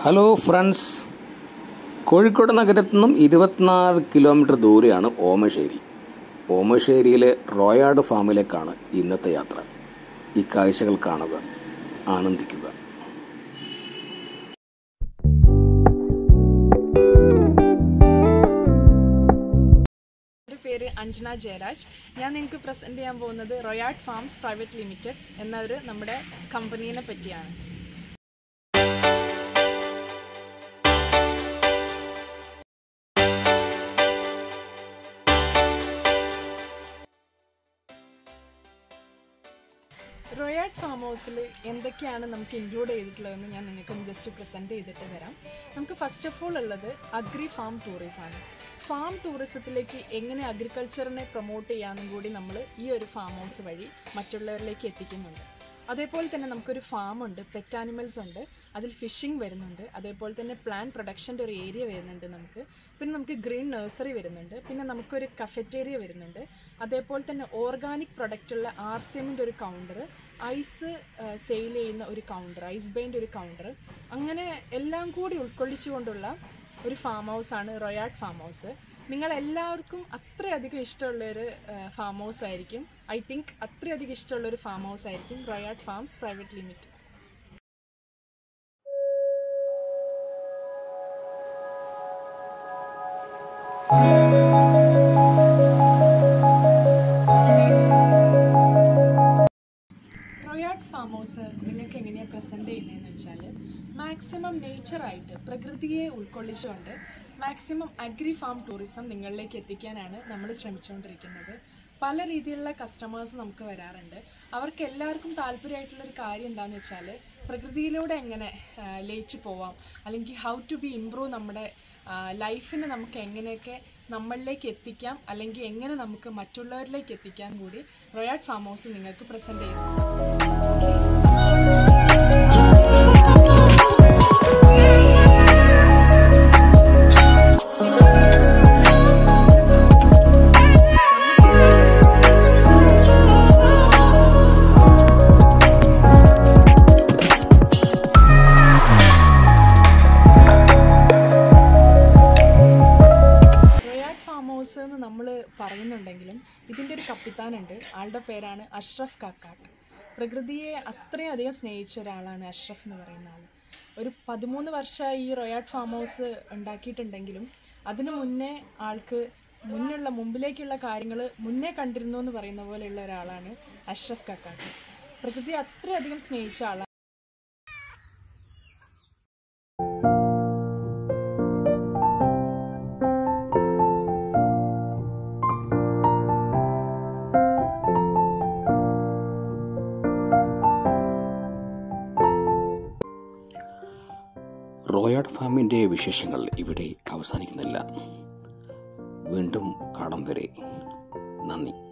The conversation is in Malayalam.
ഹലോ ഫ്രണ്ട്സ് കോഴിക്കോട് നഗരത്തിൽ നിന്നും ഇരുപത്തിനാല് കിലോമീറ്റർ ദൂരെയാണ് ഓമശ്ശേരി ഓമശ്ശേരിയിലെ റോയാട് ഫാമിലേക്കാണ് ഇന്നത്തെ യാത്ര ഈ കാഴ്ചകൾ കാണുക ആനന്ദിക്കുക എൻ്റെ പേര് അഞ്ജന ജയരാജ് ഞാൻ നിങ്ങൾക്ക് പ്രസൻറ്റ് ചെയ്യാൻ പോകുന്നത് റൊയാഡ് ഫാംസ് പ്രൈവറ്റ് ലിമിറ്റഡ് എന്ന ഒരു നമ്മുടെ കമ്പനീനെ പറ്റിയാണ് റോയാഡ് ഫാം ഹൗസിൽ എന്തൊക്കെയാണ് നമുക്ക് ഇൻക്ലൂഡ് ചെയ്തിട്ടുള്ളതെന്ന് ഞാൻ നിങ്ങൾക്കൊന്ന് ജസ്റ്റ് പ്രസൻറ്റ് ചെയ്തിട്ട് തരാം നമുക്ക് ഫസ്റ്റ് ഓഫ് ഓൾ ഉള്ളത് അഗ്രി ഫാം ടൂറിസം ആണ് ഫാം ടൂറിസത്തിലേക്ക് എങ്ങനെ അഗ്രികൾച്ചറിനെ പ്രൊമോട്ട് ചെയ്യാനും കൂടി നമ്മൾ ഈ ഒരു ഫാം ഹൗസ് വഴി മറ്റുള്ളവരിലേക്ക് എത്തിക്കുന്നുണ്ട് അതേപോലെ തന്നെ നമുക്കൊരു ഫാം ഉണ്ട് പെറ്റ് ആനിമൽസ് ഉണ്ട് അതിൽ ഫിഷിംഗ് വരുന്നുണ്ട് അതേപോലെ തന്നെ പ്ലാന്റ് പ്രൊഡക്ഷൻ്റെ ഒരു ഏരിയ വരുന്നുണ്ട് നമുക്ക് പിന്നെ നമുക്ക് ഗ്രീൻ നഴ്സറി വരുന്നുണ്ട് പിന്നെ നമുക്കൊരു കഫറ്റേരിയ വരുന്നുണ്ട് അതേപോലെ തന്നെ ഓർഗാനിക് പ്രൊഡക്റ്റുള്ള ആർ സി എമ്മിൻ്റെ ഒരു കൗണ്ടർ ഐസ് സെയിൽ ചെയ്യുന്ന ഒരു കൗണ്ടർ ഐസ് ബൈൻ്റെ ഒരു കൗണ്ടർ അങ്ങനെ എല്ലാം കൂടി ഉൾക്കൊള്ളിച്ചുകൊണ്ടുള്ള ഒരു ഫാം ഹൗസ് ആണ് റൊയാഡ് ഫാം ഹൗസ് നിങ്ങൾ എല്ലാവർക്കും അത്രയധികം ഇഷ്ടമുള്ളൊരു ഫാം ഹൗസ് ആയിരിക്കും ഐ തിങ്ക് അത്രയധികം ഇഷ്ടമുള്ളൊരു ഫാം ഹൗസ് ആയിരിക്കും റൊയാഡ് ഫാംസ് പ്രൈവറ്റ് ലിമിറ്റഡ് റോയാഡ്സ് ഫാം ഹൗസ് നിങ്ങൾക്ക് എങ്ങനെയാണ് പ്രസൻറ്റ് ചെയ്യുന്നതെന്ന് വെച്ചാൽ മാക്സിമം നേച്ചറായിട്ട് പ്രകൃതിയെ ഉൾക്കൊള്ളിച്ചുകൊണ്ട് മാക്സിമം അഗ്രി ഫാം ടൂറിസം നിങ്ങളിലേക്ക് എത്തിക്കാനാണ് നമ്മൾ ശ്രമിച്ചുകൊണ്ടിരിക്കുന്നത് പല രീതിയിലുള്ള കസ്റ്റമേഴ്സ് നമുക്ക് വരാറുണ്ട് അവർക്ക് എല്ലാവർക്കും താല്പര്യമായിട്ടുള്ളൊരു കാര്യം എന്താണെന്ന് വെച്ചാൽ പ്രകൃതിയിലൂടെ എങ്ങനെ ആ, ലയിച്ചു പോവാം അല്ലെങ്കിൽ ഹൗ ടു ബി ഇമ്പ്രൂവ് നമ്മുടെ ലൈഫിനെ നമുക്ക് എങ്ങനെയൊക്കെ നമ്മളിലേക്ക് എത്തിക്കാം അല്ലെങ്കിൽ എങ്ങനെ നമുക്ക് മറ്റുള്ളവരിലേക്ക് എത്തിക്കാൻ കൂടി റോയാഡ് ഫാം ഹൗസ് നിങ്ങൾക്ക് പ്രസൻറ്റ് ചെയ്യുന്നു റോയാഡ് ഫാം ഹൗസ് എന്ന് നമ്മൾ പറയുന്നുണ്ടെങ്കിലും ഇതിൻ്റെ ഒരു കപ്പിത്താനുണ്ട് ആളുടെ പേരാണ് അഷ്റഫ് കാക്കാട്ട് പ്രകൃതിയെ അത്രയും അധികം സ്നേഹിച്ച ഒരാളാണ് അഷ്റഫ് എന്ന് പറയുന്ന ആൾ ഒരു പതിമൂന്ന് വർഷമായി ഈ റോയാഡ് ഫാം ഹൗസ് ഉണ്ടാക്കിയിട്ടുണ്ടെങ്കിലും അതിനു മുന്നേ ആൾക്ക് മുന്നുള്ള മുമ്പിലേക്കുള്ള കാര്യങ്ങൾ മുന്നേ കണ്ടിരുന്നു എന്ന് പറയുന്ന പോലെയുള്ള ഒരാളാണ് അഷ്റഫ് കാക്കാട്ട് പ്രകൃതിയെ അത്രയധികം സ്നേഹിച്ച ആളാണ് റോയാഡ് ഫാമിൻ്റെ വിശേഷങ്ങൾ ഇവിടെ അവസാനിക്കുന്നില്ല വീണ്ടും കാണും വരെ നന്ദി